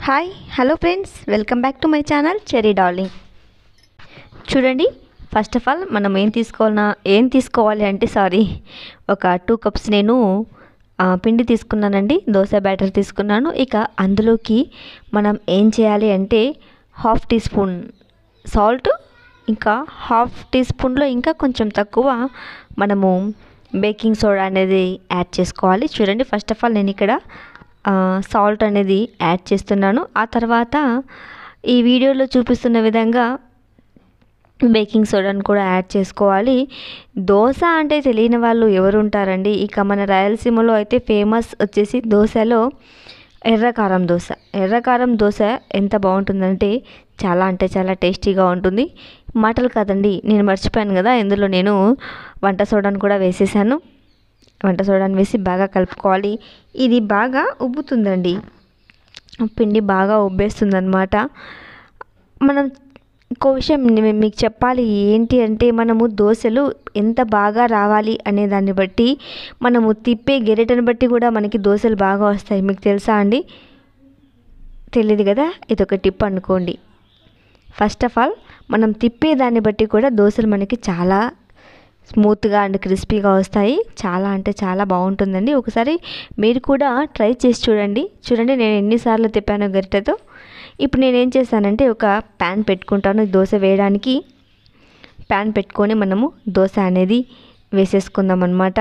Hi hello friends welcome back to my channel cherry darling చూడండి first of all మనం ఏం తీసుకోవాలన్నా ఏం తీసుకోవాలి అంటే సారీ ఒక టూ కప్స్ నేను ఆ, పిండి తీసుకున్నానండి దోశ బ్యాటర్ తీసుకున్నాను ఇక అందులోకి మనం ఏం చేయాలి అంటే హాఫ్ టీ స్పూన్ సాల్ట్ ఇంకా హాఫ్ టీ స్పూన్లో ఇంకా కొంచెం తక్కువ మనము బేకింగ్ సోడా అనేది యాడ్ చేసుకోవాలి చూడండి ఫస్ట్ ఆఫ్ ఆల్ నేను ఇక్కడ సాల్ట్ అనేది యాడ్ చేస్తున్నాను ఆ తర్వాత ఈ వీడియోలో చూపిస్తున్న విధంగా బేకింగ్ సోడాను కూడా యాడ్ చేసుకోవాలి దోశ అంటే తెలియని వాళ్ళు ఎవరు ఉంటారండి ఇక మన రాయలసీమలో అయితే ఫేమస్ వచ్చేసి దోశలో ఎర్రకారం దోశ ఎర్రకారం దోశ ఎంత బాగుంటుందంటే చాలా అంటే చాలా టేస్టీగా ఉంటుంది మాటలు కాదండి నేను మర్చిపోయాను కదా ఇందులో నేను వంట సోడాను కూడా వేసేసాను వంట సోడాను వేసి బాగా కలుపుకోవాలి ఇది బాగా ఉబ్బుతుందండి పిండి బాగా ఉబ్బేస్తుందన్నమాట మనం ఇంకో విషయం నేను మీకు చెప్పాలి ఏంటి అంటే మనము దోశలు ఎంత బాగా రావాలి అనే దాన్ని బట్టి మనము తిప్పే గెరెటను బట్టి కూడా మనకి దోశలు బాగా వస్తాయి మీకు తెలుసా అండి తెలియదు కదా ఇది ఒక టిప్ అనుకోండి ఫస్ట్ ఆఫ్ ఆల్ మనం తిప్పే దాన్ని బట్టి కూడా దోశలు మనకి చాలా స్మూత్గా అండ్ క్రిస్పీగా వస్తాయి చాలా అంటే చాలా బాగుంటుందండి ఒకసారి మీరు కూడా ట్రై చేసి చూడండి చూడండి నేను ఎన్నిసార్లు తిప్పాను గరిటెతో ఇప్పుడు నేను ఏం చేశానంటే ఒక ప్యాన్ పెట్టుకుంటాను దోశ వేయడానికి ప్యాన్ పెట్టుకొని మనము దోశ అనేది వేసేసుకుందాం అనమాట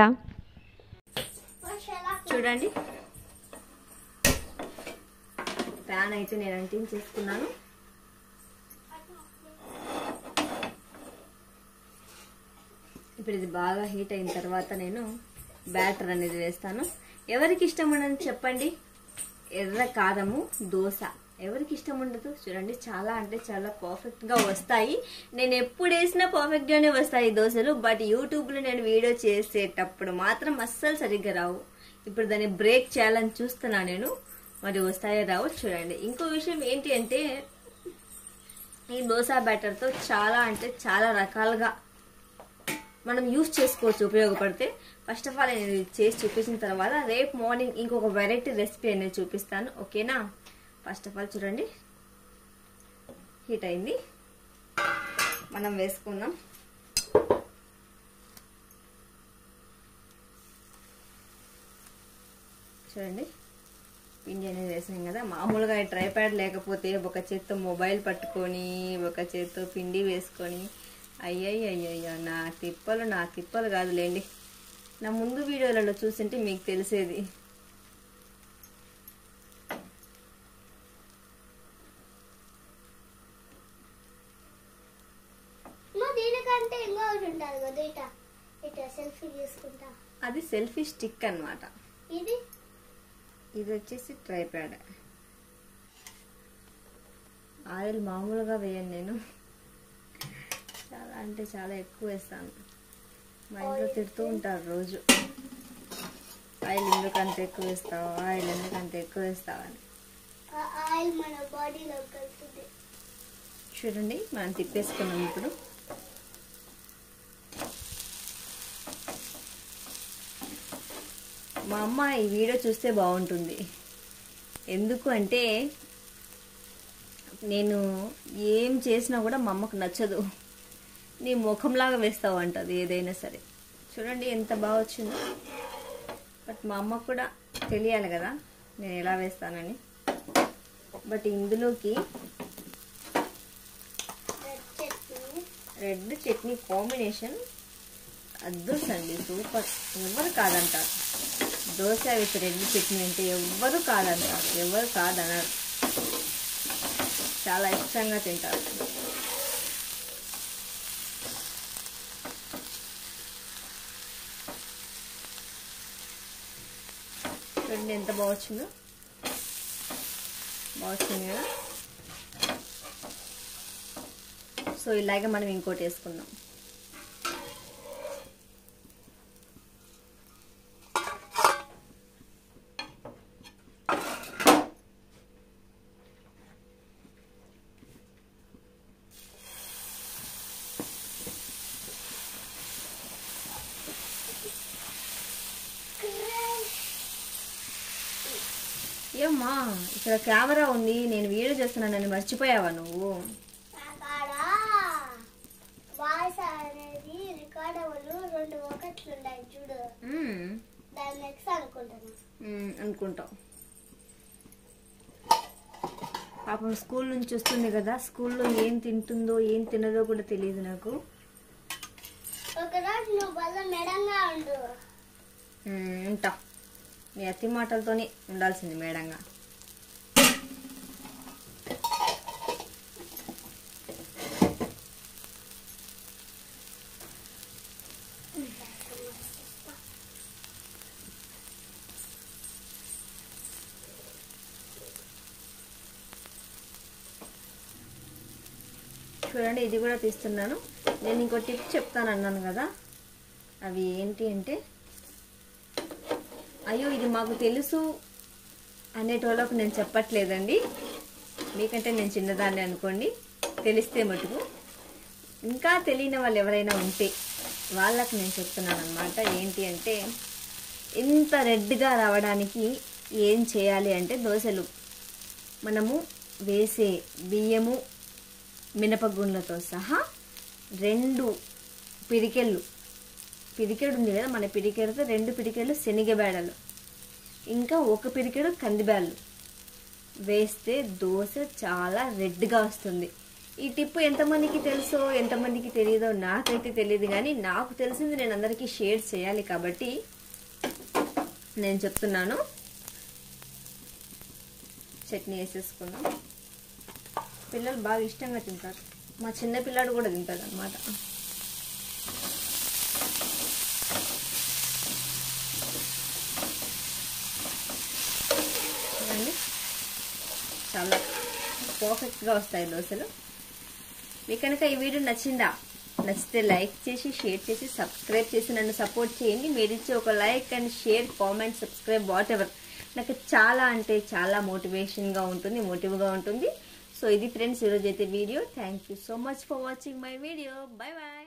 చూడండి ప్యాన్ అయితే నేను అంటించేసుకున్నాను ఇప్పుడు ఇది బాగా హీట్ అయిన తర్వాత నేను బ్యాటర్ అనేది వేస్తాను ఎవరికి ఇష్టం ఉండదు చెప్పండి ఎర్ర కారము దోశ ఎవరికి ఇష్టం ఉండదు చూడండి చాలా అంటే చాలా పర్ఫెక్ట్ గా వస్తాయి నేను ఎప్పుడు వేసినా పర్ఫెక్ట్ గానే వస్తాయి దోశలు బట్ యూట్యూబ్ లో నేను వీడియో చేసేటప్పుడు మాత్రం అస్సలు సరిగ్గా రావు ఇప్పుడు దాన్ని బ్రేక్ చేయాలని చూస్తున్నా నేను మరి వస్తాయో రావు చూడండి ఇంకో విషయం ఏంటి అంటే ఈ దోశ బ్యాటర్తో చాలా అంటే చాలా రకాలుగా మనం యూస్ చేసుకోవచ్చు ఉపయోగపడితే ఫస్ట్ ఆఫ్ ఆల్ నేను ఇది చేసి చూపించిన తర్వాత రేపు మార్నింగ్ ఇంకొక వెరైటీ రెసిపీ అనేది చూపిస్తాను ఓకేనా ఫస్ట్ ఆఫ్ ఆల్ చూడండి హీట్ అయింది మనం వేసుకుందాం చూడండి పిండి అనేది వేసాం కదా మామూలుగా ట్రై ప్యాడ్ లేకపోతే ఒక చేత్తో మొబైల్ పట్టుకొని ఒక చేత్తో పిండి వేసుకొని అయ్యయ్యయ్యయ్యో నా తిప్పలు నా తిప్పలు కాదులేండి నా ముందు వీడియోలలో చూసింటే మీకు తెలిసేది మా దీనికంటే ఇంకా ఒకటి ఉంటుంది కదా ఇట ఇట సెల్ఫీ తీసుకుంటా అది సెల్ఫీ స్టిక్ అన్నమాట ఇది ఇది వచ్చేసి ట్రై ప్యాడ్ ఆయిల్ మామూలుగా వేయను నేను చాలా అంటే చాలా ఎక్కువ వేస్తాను మా ఇంట్లో తిడుతూ ఉంటారు రోజు ఆయిల్ ఎందుకు అంత ఎక్కువ వేస్తావు ఆయిల్ ఎందుకు అంత ఎక్కువ వేస్తావు అని ఆ ఆయిల్ మన బాడీలో కలుతుంది చూడండి మనం తిప్పేసుకున్నాం ఇప్పుడు మా అమ్మ ఈ వీడియో చూస్తే బాగుంటుంది ఎందుకు అంటే నేను ఏం చేసినా కూడా మా అమ్మకు నచ్చదు నీ ముఖంలాగా వేస్తావు అంటది ఏదైనా సరే చూడండి ఎంత బాగా వచ్చిందో బట్ మా అమ్మకు కూడా తెలియాలి కదా నేను ఎలా వేస్తానని బట్ ఇందులోకి red chutney red chutney combination అద్దుసండి సూపర్ ఎవరు కాదంటారు దోశ విత్ రెడ్ చట్నీ అంటే ఎవ్వరు కాదంటారు ఎవరు కాదనరు చాలా ఇష్టంగా తింటారు చూడండి ఎంత బాగా వచ్చిందో బాగా వచ్చింది కదా సో ఇలాగే మనం ఇంకోటి వేసుకుందాం ఏం అమ్మా ఇక్కడ కెమెరా ఉంది నేను వీడియో చేస్తున్నానని మర్చిపోయావా నువ్వు కాడ వాయిస్ అనేది రికార్డ్ అవ్వలు రెండు ఒకట్లు ఉన్నాయి చూడు మ్మ్. దాని నెక్స్ట్ అనుకుంటున్నా మ్మ్, అనుకుంటాం పాపం స్కూల్ నుంచి వస్తుంది కదా స్కూల్లో ఏం తింటుందో ఏం తినదో కూడా తెలియదు నాకు ఒకరోజు నువ్వు వల్ల మెడంగా ఉండు మ్మ్, ఉంటా మీ అతి మాటలతోనే ఉండాల్సింది మేడంగా చూడండి ఇది కూడా తీస్తున్నాను నేను ఇంకో టిప్ చెప్తాను అన్నాను కదా అవి ఏంటి అంటే అయ్యో ఇది మాకు తెలుసు అనేటోళ్ళకు నేను చెప్పట్లేదండి మీకంటే నేను చిన్నదాన్ని అనుకోండి తెలిస్తే మటుకు ఇంకా తెలియని వాళ్ళు ఎవరైనా ఉంటే వాళ్ళకు నేను చెప్తున్నాను అనమాట ఏంటి అంటే ఇంత రెడ్గా రావడానికి ఏం చేయాలి అంటే దోశలు మనము వేసే బియ్యము మినపగుండ్లతో సహా రెండు పిరికెళ్ళు పిరికెడు ఉంది కదా మన పిరికెడుతో రెండు పిరికెళ్ళు శనగబేడలు ఇంకా ఒక పిరికెడు కందిబ్యాళ్ళు వేస్తే దోశ చాలా రెడ్గా వస్తుంది ఈ టిప్ ఎంతమందికి తెలుసో ఎంతమందికి తెలియదో నాకైతే తెలియదు కానీ నాకు తెలిసింది నేను అందరికీ షేర్ చేయాలి కాబట్టి నేను చెప్తున్నాను చట్నీ వేసేసుకుందాం పిల్లలు బాగా ఇష్టంగా తింటారు మా చిన్న పిల్లాడు కూడా తింటాడు అనమాట చూడండి చాలా పర్ఫెక్ట్గా వస్తాయి దోశలు మీకు కనుక ఈ వీడియో నచ్చిందా నచ్చితే లైక్ చేసి షేర్ చేసి సబ్స్క్రైబ్ చేసి నన్ను సపోర్ట్ చేయండి మీరు ఇచ్చే ఒక like and share comment subscribe whatever నాకు చాలా అంటే చాలా మోటివేషన్గా ఉంటుంది మోటివ్గా ఉంటుంది సో ఇది ఫ్రెండ్స్ ఈరోజు అయితే video thank you so much for watching my video bye bye